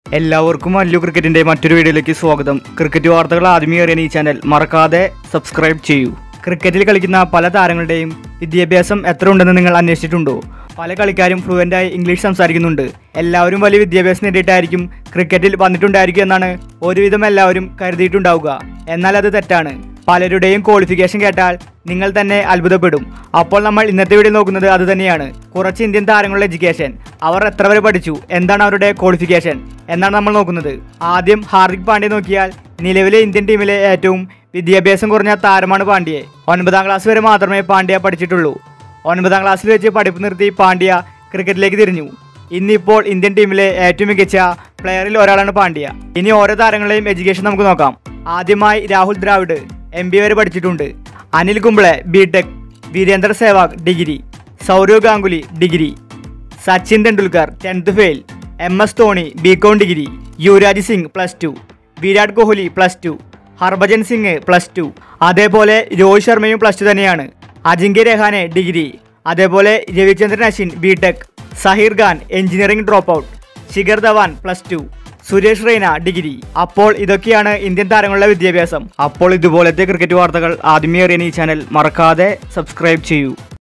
എല്ലാവർക്കും അല്ലു ക്രിക്കറ്റിന്റെ മറ്റൊരു വീഡിയോയിലേക്ക് സ്വാഗതം ക്രിക്കറ്റ് വാർത്തകൾ ആദ്യമേ അറിയാൻ ഈ ചാനൽ മറക്കാതെ സബ്സ്ക്രൈബ് ചെയ്യൂ ക്രിക്കറ്റിൽ കളിക്കുന്ന പല താരങ്ങളുടെയും വിദ്യാഭ്യാസം എത്ര ഉണ്ടെന്ന് നിങ്ങൾ അന്വേഷിച്ചിട്ടുണ്ടോ പല കളിക്കാരും ഫ്ലുവൻ്റായി ഇംഗ്ലീഷ് സംസാരിക്കുന്നുണ്ട് എല്ലാവരും വലിയ വിദ്യാഭ്യാസം നേടിയിട്ടായിരിക്കും ക്രിക്കറ്റിൽ വന്നിട്ടുണ്ടായിരിക്കും എന്നാണ് ഒരുവിധം എല്ലാവരും കരുതിയിട്ടുണ്ടാവുക എന്നാൽ അത് തെറ്റാണ് പലരുടെയും ക്വാളിഫിക്കേഷൻ കേട്ടാൽ നിങ്ങൾ തന്നെ അത്ഭുതപ്പെടും അപ്പോൾ നമ്മൾ ഇന്നത്തെ വീഡിയോ നോക്കുന്നത് അത് തന്നെയാണ് കുറച്ച് ഇന്ത്യൻ താരങ്ങളുടെ എഡ്യൂക്കേഷൻ അവർ എത്ര വരെ പഠിച്ചു എന്താണ് അവരുടെ ക്വാളിഫിക്കേഷൻ എന്നാണ് നമ്മൾ നോക്കുന്നത് ആദ്യം ഹാർദിക് പാണ്ഡ്യ നോക്കിയാൽ നിലവിലെ ഇന്ത്യൻ ടീമിലെ ഏറ്റവും വിദ്യാഭ്യാസം കുറഞ്ഞ താരമാണ് പാണ്ഡ്യ ഒൻപതാം ക്ലാസ് വരെ മാത്രമേ പാണ്ഡ്യ പഠിച്ചിട്ടുള്ളൂ ഒൻപതാം ക്ലാസ്സിൽ വെച്ച് പഠിപ്പ് നിർത്തി പാണ്ഡ്യ ക്രിക്കറ്റിലേക്ക് തിരിഞ്ഞു ഇന്നിപ്പോൾ ഇന്ത്യൻ ടീമിലെ ഏറ്റവും മികച്ച പ്ലെയറിൽ ഒരാളാണ് പാണ്ഡ്യ ഇനി ഓരോ താരങ്ങളുടെയും എഡ്യൂക്കേഷൻ നമുക്ക് നോക്കാം ആദ്യമായി രാഹുൽ ദ്രാവിഡ് എം ബി വരെ പഠിച്ചിട്ടുണ്ട് Anil Kumble B tech Virender Sehwag degree Sourav Ganguly degree Sachin Tendulkar tenth fail M S Dhoni BCom degree Yuvraj Singh plus two Virat Kohli plus two Harbhajan Singh plus two അതേപോലെ രോഹിത് ശർമ്മയും പ്ലസ് ടു തന്നെയാണ് അജിങ്ക്യ രഹാനെ ഡിഗ്രി അതേപോലെ Ravichandran Ashwin B tech Zaheer Khan engineering drop out Shikhar Dhawan plus two Suresh Raina degree അപ്പോൾ ഇതൊക്കെയാണ് ഇന്ത്യൻ താരങ്ങളുടെ വിദ്യാഭ്യാസം അപ്പോൾ ഇതുപോലത്തെ ക്രിക്കറ്റ് വാർത്തകൾ ആദ്യമേ അറിയാൻ ഈ ചാനൽ മറക്കാതെ സബ്സ്ക്രൈബ് ചെയ്യൂ